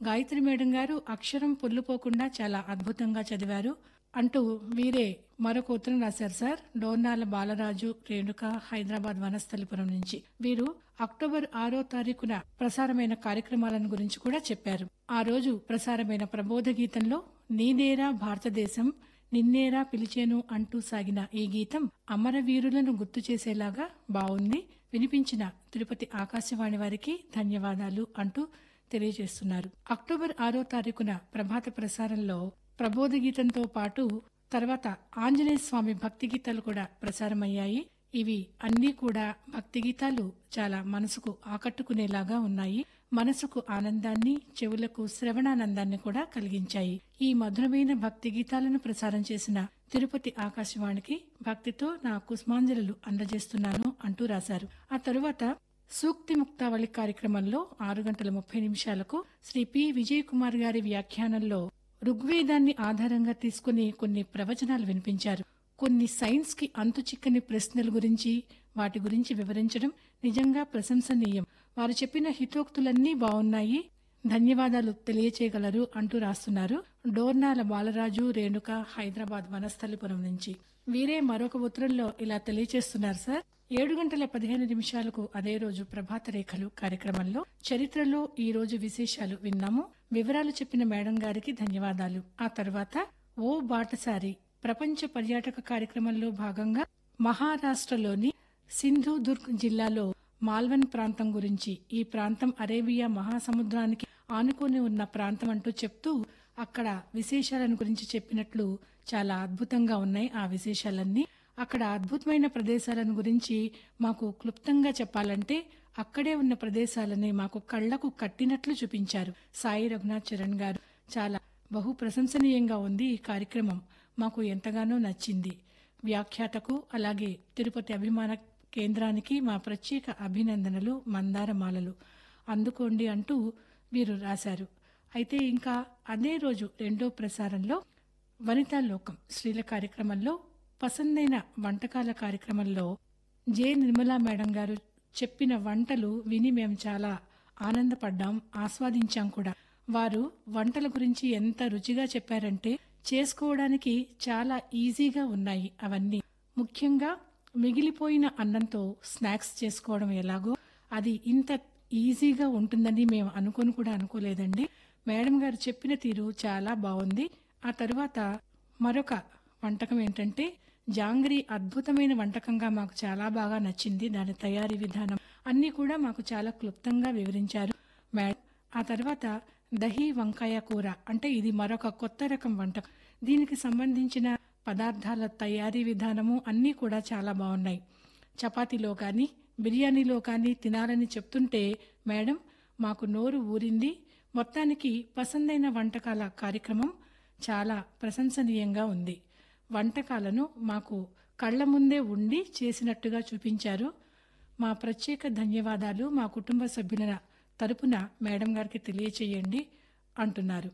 Gayatri madam గారు అక్షరం పొల్లుపోకుండా చాలా అద్భుతంగా చదివారు అంటూ వీరే మరొక ఉత్తరం రాశారు సార్ డోర్నాల బాలరాజు రేణుక హైదరాబాద్ వనస్థలిపురం నుంచి వీరు అక్టోబర్ ఆరో తారీఖున ప్రసారమైన కార్యక్రమాలను గురించి కూడా చెప్పారు ఆ రోజు ప్రసారమైన ప్రబోధ గీతంలో నీదేరా భారతదేశం నిన్నేరా పిలిచేను అంటూ సాగిన ఈ గీతం అమరవీరులను గుర్తు చేసేలాగా బావుంది వినిపించిన తిరుపతి ఆకాశవాణి వారికి ధన్యవాదాలు అంటూ తెలియజేస్తున్నారు అక్టోబర్ ఆరో తారీఖున ప్రభాత ప్రసారంలో ప్రబోధ గీతంతో పాటు తర్వాత ఆంజనేయ స్వామి భక్తి గీతాలు కూడా ప్రసారమయ్యాయి ఇవి అన్నీ కూడా భక్తి గీతాలు చాలా మనసుకు ఆకట్టుకునేలాగా ఉన్నాయి మనసుకు ఆనందాన్ని చెవులకు శ్రవణానందాన్ని కూడా కలిగించాయి ఈ మధురమైన భక్తి గీతాలను ప్రసారం చేసిన తిరుపతి ఆకాశవాణికి భక్తితో నా కుస్మాంజలు అందజేస్తున్నాను అంటూ రాశారు ఆ తరువాత సూక్తి ముక్తావళి కార్యక్రమంలో ఆరు గంటల ముప్పై నిమిషాలకు శ్రీ పి విజయ్ కుమార్ గారి వ్యాఖ్యానంలో ఋగ్వేదాన్ని ఆధారంగా తీసుకుని కొన్ని ప్రవచనాలు వినిపించారు కొన్ని సైన్స్ కి అంతు చిక్కని ప్రశ్నల గురించి వాటి గురించి వివరించడం నిజంగా ప్రశంసనీయం వారు చెప్పిన హితోక్తులన్నీ బాగున్నాయి ధన్యవాదాలు తెలియచేయగలరు అంటూ రాస్తున్నారు డోర్నాల బాలరాజు రేణుక హైదరాబాద్ వనస్థలిపురం నుంచి వీరే మరొక ఉత్తరంలో ఇలా తెలియచేస్తున్నారు సార్ ఏడు గంటల పదిహేను నిమిషాలకు అదే రోజు ప్రభాత రేఖలు కార్యక్రమంలో చరిత్రలో ఈ రోజు విశేషాలు విన్నాము వివరాలు చెప్పిన మేడం గారికి ధన్యవాదాలు ఆ తర్వాత ఓ బాటసారి ప్రపంచ పర్యాటక కార్యక్రమంలో భాగంగా మహారాష్ట్రలోని సింధుదుర్గ్ జిల్లాలో మాల్వన్ ప్రాంతం గురించి ఈ ప్రాంతం అరేబియా మహాసముద్రానికి ఆనుకొని ఉన్న ప్రాంతం అంటూ చెప్తూ అక్కడ విశేషాలను గురించి చెప్పినట్లు చాలా అద్భుతంగా ఉన్నాయి ఆ విశేషాలన్నీ అక్కడ అద్భుతమైన ప్రదేశాలను గురించి మాకు క్లుప్తంగా చెప్పాలంటే అక్కడే ఉన్న ప్రదేశాలని మాకు కళ్లకు కట్టినట్లు చూపించారు సాయి రఘునాథ్ చరణ్ గారు చాలా బహు ప్రశంసనీయంగా ఉంది ఈ కార్యక్రమం మాకు ఎంతగానో నచ్చింది వ్యాఖ్యాతకు అలాగే తిరుపతి అభిమాన కేంద్రానికి మా ప్రత్యేక అభినందనలు మందారమాలలు అందుకోండి అంటూ వీరు రాశారు అయితే ఇంకా అదే రోజు రెండో ప్రసారంలో వనితా లోకం స్త్రీల కార్యక్రమంలో పసందైన వంటకాల కార్యక్రమంలో జె నిర్మలా మేడం గారు చెప్పిన వంటలు విని మేము చాలా ఆనందపడ్డాం ఆస్వాదించాం కూడా వారు వంటల గురించి ఎంత రుచిగా చెప్పారంటే చేసుకోవడానికి చాలా ఈజీగా ఉన్నాయి అవన్నీ ముఖ్యంగా మిగిలిపోయిన అన్నంతో స్నాక్స్ చేసుకోవడం ఎలాగో అది ఇంత ఈజీగా ఉంటుందని మేము అనుకొని కూడా అనుకోలేదండి మేడం గారు చెప్పిన తీరు చాలా బాగుంది ఆ తరువాత మరొక వంటకం ఏంటంటే జాంగ్రీ అద్భుతమైన వంటకంగా మాకు చాలా బాగా నచ్చింది దాని తయారీ విధానం అన్ని కూడా మాకు చాలా క్లుప్తంగా వివరించారు మేడం ఆ తర్వాత దహి వంకాయ కూర అంటే ఇది మరొక కొత్త రకం వంటకం దీనికి సంబంధించిన పదార్థాల తయారీ విధానము అన్నీ కూడా చాలా బాగున్నాయి చపాతీలో కానీ బిర్యానీలో కానీ తినాలని చెప్తుంటే మేడం మాకు నోరు ఊరింది మొత్తానికి పసందైన వంటకాల కార్యక్రమం చాలా ప్రశంసనీయంగా ఉంది వంటకాలను మాకు కళ్ల ముందే ఉండి చేసినట్టుగా చూపించారు మా ప్రత్యేక ధన్యవాదాలు మా కుటుంబ సభ్యుల తరపున మేడం గారికి తెలియచేయండి అంటున్నారు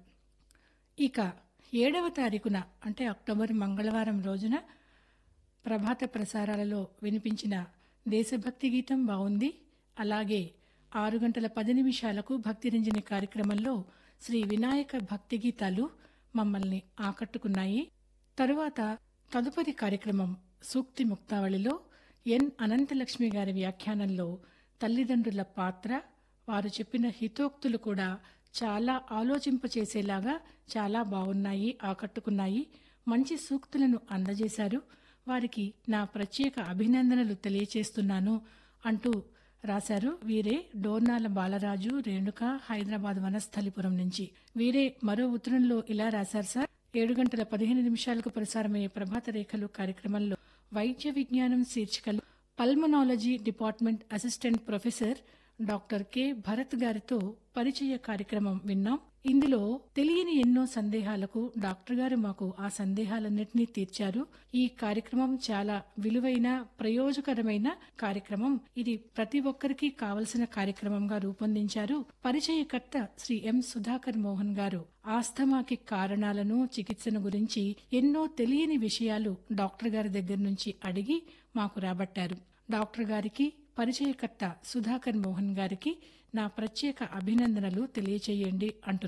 ఇక ఏడవ తారీఖున అంటే అక్టోబర్ మంగళవారం రోజున ప్రభాత ప్రసారాలలో వినిపించిన దేశభక్తి గీతం బాగుంది అలాగే ఆరు గంటల పది నిమిషాలకు భక్తి రంజని కార్యక్రమంలో శ్రీ వినాయక భక్తి గీతాలు మమ్మల్ని ఆకట్టుకున్నాయి తరువాత తదుపరి కార్యక్రమం సూక్తి ముక్తావళిలో ఎన్ అనంతలక్ష్మి గారి వ్యాఖ్యానంలో తల్లిదండ్రుల పాత్ర వారు చెప్పిన హితోక్తులు కూడా చాలా ఆలోచింపచేసేలాగా చాలా బాగున్నాయి ఆకట్టుకున్నాయి మంచి సూక్తులను అందజేశారు వారికి నా ప్రత్యేక అభినందనలు తెలియచేస్తున్నాను అంటూ రాశారు వీరే డోర్నాల బాలరాజు రేణుక హైదరాబాద్ వనస్థలిపురం నుంచి వీరే మరో ఉత్తరంలో ఇలా రాశారు సార్ ఏడు గంటల పదిహేను నిమిషాలకు ప్రసారమయ్యే ప్రభాత రేఖలు కార్యక్రమంలో వైద్య విజ్ఞానం శీర్షికలు pulmonology department assistant professor doctor K Bharat గారితో పరిచయ కార్యక్రమం విన్నాం ఇందులో తెలియని ఎన్నో సందేహాలకు డాక్టర్ గారు మాకు ఆ సందేహాలన్నింటినీ తీర్చారు ఈ కార్యక్రమం చాలా విలువైన ప్రయోజకరమైన కార్యక్రమం ఇది ప్రతి ఒక్కరికి కావలసిన కార్యక్రమంగా రూపొందించారు పరిచయకర్త శ్రీ ఎం సుధాకర్ మోహన్ గారు ఆస్థమాకి కారణాలను చికిత్సను గురించి ఎన్నో తెలియని విషయాలు డాక్టర్ గారి దగ్గర నుంచి అడిగి మాకు రాబట్టారు డాక్టర్ గారికి పరిచయకర్త సుధాకర్ మోహన్ గారికి నా ప్రత్యేక అభినందనలు తెలియచేయండి అంటున్నారు